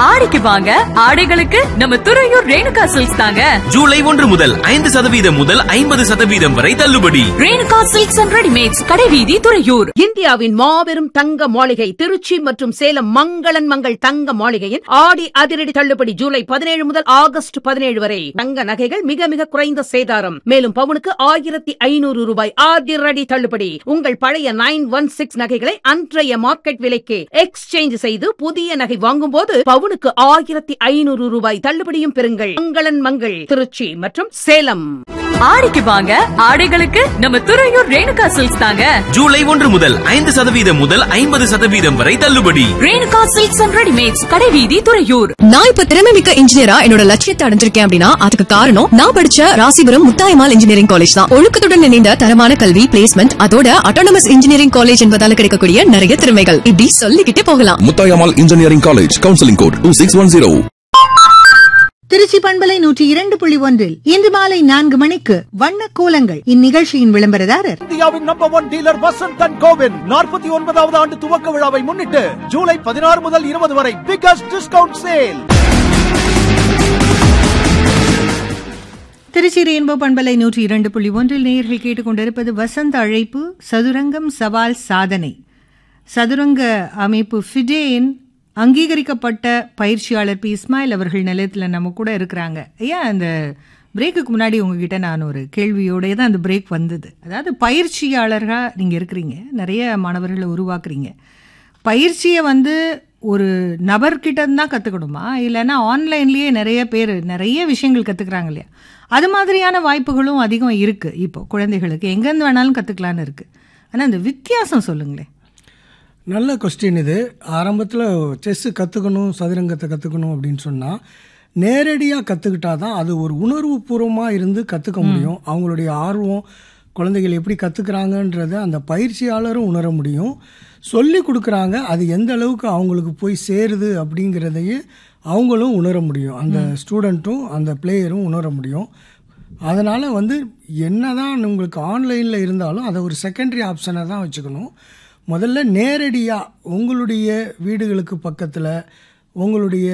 ஆடிக்கு வாங்க ஆடைகளுக்கு நம்ம துறையூர் ரேணுகா சில்க்ஸ் தாங்க ஜூலை ஒன்று முதல் ஐந்து சதவீதம் முதல் ஐம்பது சதவீதம் வரை தள்ளுபடி ரேணுகா சில்க்ஸ் அண்ட் ரெடிமேட்ஸ் கடைவீதி துறையூர் இந்தியாவின் மாபெரும் தங்க மாளிகை திருச்சி மற்றும் சேலம் மங்களன் மங்கள் தங்க மாளிகையின் ஆடி அதிரடி தள்ளுபடி ஜூலை பதினேழு முதல் ஆகஸ்ட் பதினேழு வரை தங்க நகைகள் மிக மிக குறைந்த சேதாரம் மேலும் பவுனுக்கு ஆயிரத்தி ஐநூறு ரூபாய் அதிரடி தள்ளுபடி உங்கள் பழைய நைன் ஒன் சிக்ஸ் நகைகளை அன்றைய மார்க்கெட் விலைக்கு எக்ஸ்சேஞ்ச் செய்து புதிய நகை வாங்கும்போது பவுனுக்கு ஆயிரத்தி ஐநூறு ரூபாய் தள்ளுபடியும் பெறுங்கள் மங்களன் மங்கள் திருச்சி மற்றும் சேலம் ஆடிக்கு வாங்க ஆடைகளுக்கு நம்ம துறையூர் ரேணுகா சில்க்ஸ் தாங்க ஜூலை ஒன்று முதல் ஐந்து சதவீதம் முதல் ஐம்பது சதவீதம் வரை தள்ளுபடி ரேணுகா சில்க்ஸ் அண்ட் ரெடிமேட்ஸ் கடைவீதி துறையூர் நான் இப்ப திறமை மிக்க இன்ஜினியரா என்னோட லட்சியத்தை அடைஞ்சிருக்கேன் அப்படின்னா அதுக்கு காரணம் நான் படிச்ச ராசிபுரம் முத்தாயமால் இன்ஜினியரிங் காலேஜ் தான் ஒழுக்கத்துடன் இணைந்த தரமான கல்வி பிளேஸ்மெண்ட் அதோட அட்டானமஸ் இன்ஜினியரிங் காலேஜ் என்பதால கிடைக்கக்கூடிய நிறைய திறமைகள் இப்படி சொல்லிக்கிட்டே போகலாம் Muthayammal engineering college counselling code two six one zero Trichy பண்பலை நூற்றி இரண்டு புள்ளி ஒன்றில் இன்று மாலை நான்கு மணிக்கு வண்ண கோலங்கள் இந்நிகழ்ச்சியின் விளம்பரதாரர் இந்தியாவின் number one dealer Vasanth and கோவின் நாற்பத்தி ஒன்பதாவது ஆண்டு துவக்க விழாவை முன்னிட்டு ஜூலை பதினாறு முதல் இருபது வரை biggest discount sale Trichy rainbow பண்பலை நூற்றி இரண்டு புள்ளி ஒன்றில் நேயர்கள் கேட்டுக்கொண்டிருப்பது வசந்த அழைப்பு சதுரங்கம் சவால் சாதனை சதுரங்க அமைப்பு ஃபிடேன் அங்கீகரிக்கப்பட்ட பயிற்சியாளர் பி இஸ்மாயில் அவர்கள் நிலையத்தில் நம்ம கூட இருக்கிறாங்க ஐயா அந்த பிரேக்குக்கு முன்னாடி உங்ககிட்ட நான் ஒரு கேள்வியோடய தான் அந்த பிரேக் வந்தது அதாவது பயிற்சியாளராக நீங்கள் இருக்கிறீங்க நிறைய மாணவர்களை உருவாக்குறீங்க பயிற்சியை வந்து ஒரு நபர்கிட்ட இருந்து தான் கற்றுக்கணுமா இல்லைன்னா ஆன்லைன்லேயே நிறைய பேர் நிறைய விஷயங்கள் கற்றுக்குறாங்க இல்லையா அது மாதிரியான வாய்ப்புகளும் அதிகம் இருக்குது இப்போ குழந்தைகளுக்கு எங்கேருந்து வேணாலும் கற்றுக்கலான்னு இருக்குது ஆனால் அந்த வித்தியாசம் சொல்லுங்களேன் நல்ல கொஸ்டின் இது ஆரம்பத்தில் செஸ்ஸு கற்றுக்கணும் சதுரங்கத்தை கற்றுக்கணும் அப்படின்னு சொன்னால் நேரடியாக கற்றுக்கிட்டா தான் அது ஒரு உணர்வு பூர்வமாக இருந்து கற்றுக்க முடியும் அவங்களுடைய ஆர்வம் குழந்தைகள் எப்படி கற்றுக்குறாங்கன்றத அந்த பயிற்சியாளரும் உணர முடியும் சொல்லி கொடுக்குறாங்க அது எந்த அளவுக்கு அவங்களுக்கு போய் சேருது அப்படிங்கிறதையே அவங்களும் உணர முடியும் அந்த ஸ்டூடெண்ட்டும் அந்த பிளேயரும் உணர முடியும் அதனால் வந்து என்ன தான் உங்களுக்கு ஆன்லைனில் இருந்தாலும் அதை ஒரு செகண்டரி ஆப்ஷனை தான் வச்சுக்கணும் முதல்ல நேரடியாக உங்களுடைய வீடுகளுக்கு பக்கத்தில் உங்களுடைய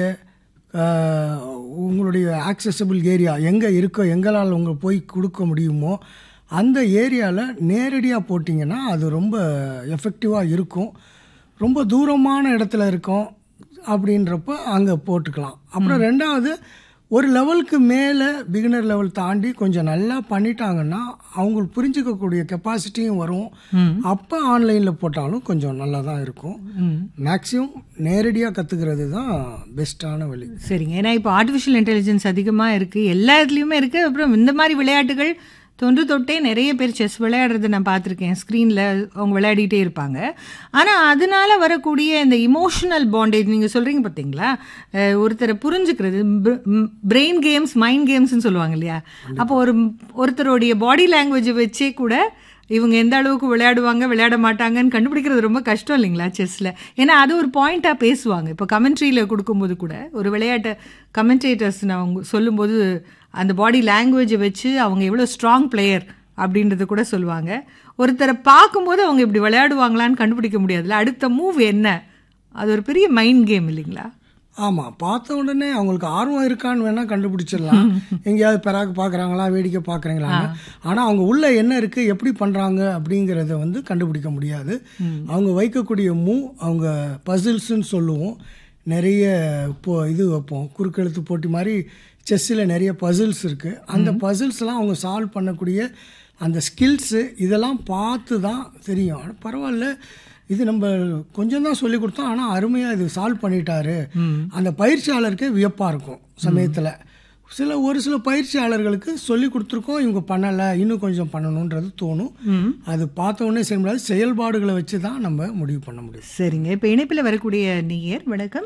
ஆஹ், உங்களுடைய ஆக்சசபிள் ஏரியா எங்கே இருக்கோ எங்களால் உங்க போய் கொடுக்க முடியுமோ அந்த ஏரியாவில் நேரடியாக போட்டிங்கன்னா அது ரொம்ப எஃபெக்டிவாக இருக்கும் ரொம்ப தூரமான இடத்துல இருக்கோம் அப்படின்றப்ப அங்கே போட்டுக்கலாம் அப்புறம் ரெண்டாவது ஒரு லெவலுக்கு மேலே பிகினர் லெவல் தாண்டி கொஞ்சம் நல்லா பண்ணிட்டாங்கன்னா அவங்களுக்கு புரிஞ்சுக்கக்கூடிய கெப்பாசிட்டியும் வரும் அப்போ ஆன்லைனில் போட்டாலும் கொஞ்சம் நல்லா தான் இருக்கும் மேக்ஸிமம் நேரடியாக கற்றுக்கிறது தான் பெஸ்ட்டான வழி சரிங்க ஏன்னா இப்போ ஆர்டிஃபிஷியல் இன்டெலிஜென்ஸ் அதிகமாக இருக்குது எல்லா இதுலேயுமே இருக்குது அப்புறம் இந்த மாதிரி விளையாட்டுகள் தொன்று தொட்டே நிறைய பேர் செஸ் விளையாடுறத நான் பார்த்துருக்கேன் ஸ்க்ரீனில் அவங்க விளையாடிட்டே இருப்பாங்க ஆனால் அதனால வரக்கூடிய இந்த இமோஷனல் பாண்டேஜ் நீங்கள் சொல்கிறீங்க பார்த்தீங்களா அஹ் ஒருத்தரை புரிஞ்சுக்கிறது பிரெயின் கேம்ஸ் மைண்ட் கேம்ஸ்னு சொல்லுவாங்க இல்லையா அப்போ ஒரு ஒருத்தருடைய பாடி லாங்குவேஜை வச்சே கூட இவங்க எந்த அளவுக்கு விளையாடுவாங்க விளையாட மாட்டாங்கன்னு கண்டுபிடிக்கிறது ரொம்ப கஷ்டம் இல்லைங்களா செஸ்ஸில் ஏன்னா அது ஒரு பாயிண்ட்டாக பேசுவாங்க இப்போ கமெண்ட்ரியில் கொடுக்கும்போது கூட ஒரு விளையாட்டை கமெண்டேட்டர்ஸ் நான் அவங்க சொல்லும்போது அந்த பாடி லாங்குவேஜை வச்சு அவங்க எவ்வளோ ஸ்ட்ராங் பிளேயர் அப்படின்றத கூட சொல்லுவாங்க ஒருத்தரை பார்க்கும்போது அவங்க இப்படி விளையாடுவாங்களான்னு கண்டுபிடிக்க முடியாதுல்ல அடுத்த மூவ் என்ன அது ஒரு பெரிய மைண்ட் கேம் இல்லைங்களா ஆமாம் பார்த்த உடனே அவங்களுக்கு ஆர்வம் இருக்கான்னு வேணால் கண்டுபிடிச்சிடலாம் எங்கேயாவது பெறாக்கு பார்க்குறாங்களா வேடிக்கை பார்க்குறீங்களா ஆனால் அவங்க உள்ள என்ன இருக்குது எப்படி பண்ணுறாங்க அப்படிங்கிறத வந்து கண்டுபிடிக்க முடியாது அவங்க வைக்கக்கூடிய மூ அவங்க பசில்ஸ்ன்னு சொல்லுவோம் நிறைய இப்போ இது வைப்போம் குறுக்கெழுத்து போட்டி மாதிரி செஸ்ஸில் நிறைய பசில்ஸ் இருக்குது அந்த பசில்ஸ்லாம் அவங்க சால்வ் பண்ணக்கூடிய அந்த ஸ்கில்ஸு இதெல்லாம் பார்த்து தான் தெரியும் ஆனா பரவாயில்ல இது நம்ம கொஞ்சம் தான் சொல்லி கொடுத்தோம் ஆனால் அருமையாக இது சால்வ் பண்ணிட்டாரு அந்த பயிற்சியாளருக்கே வியப்பாக இருக்கும் சமயத்தில் சில ஒரு சில பயிற்சியாளர்களுக்கு சொல்லி கொடுத்துருக்கோம் இவங்க பண்ணலை இன்னும் கொஞ்சம் பண்ணணுன்றது தோணும் அது பார்த்த உடனே செய்ய முடியாது செயல்பாடுகளை வச்சு தான் நம்ம முடிவு பண்ண முடியும் சரிங்க இப்போ இணைப்பில் வரக்கூடிய நீயர் வணக்கம்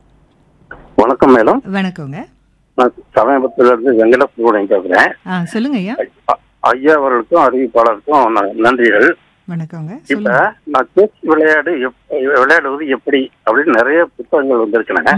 வணக்கம் மேடம் வணக்கங்க நான் சமயபுரத்துல இருந்து வெங்கடசுப்ரமணியம் பேசுறேன் ஆ சொல்லுங்க ஐயா அ- ஐயா அவர்களுக்கும் அறிவிப்பாளருக்கும் ந- நன்றிகள் வணக்கங்க இப்ப சொல்லுங்க நான் செஸ் விளையாடு எப்- விளையாடுவது எப்படி அப்படின்னு நிறைய புத்தகங்கள் வந்திருக்கிறேன்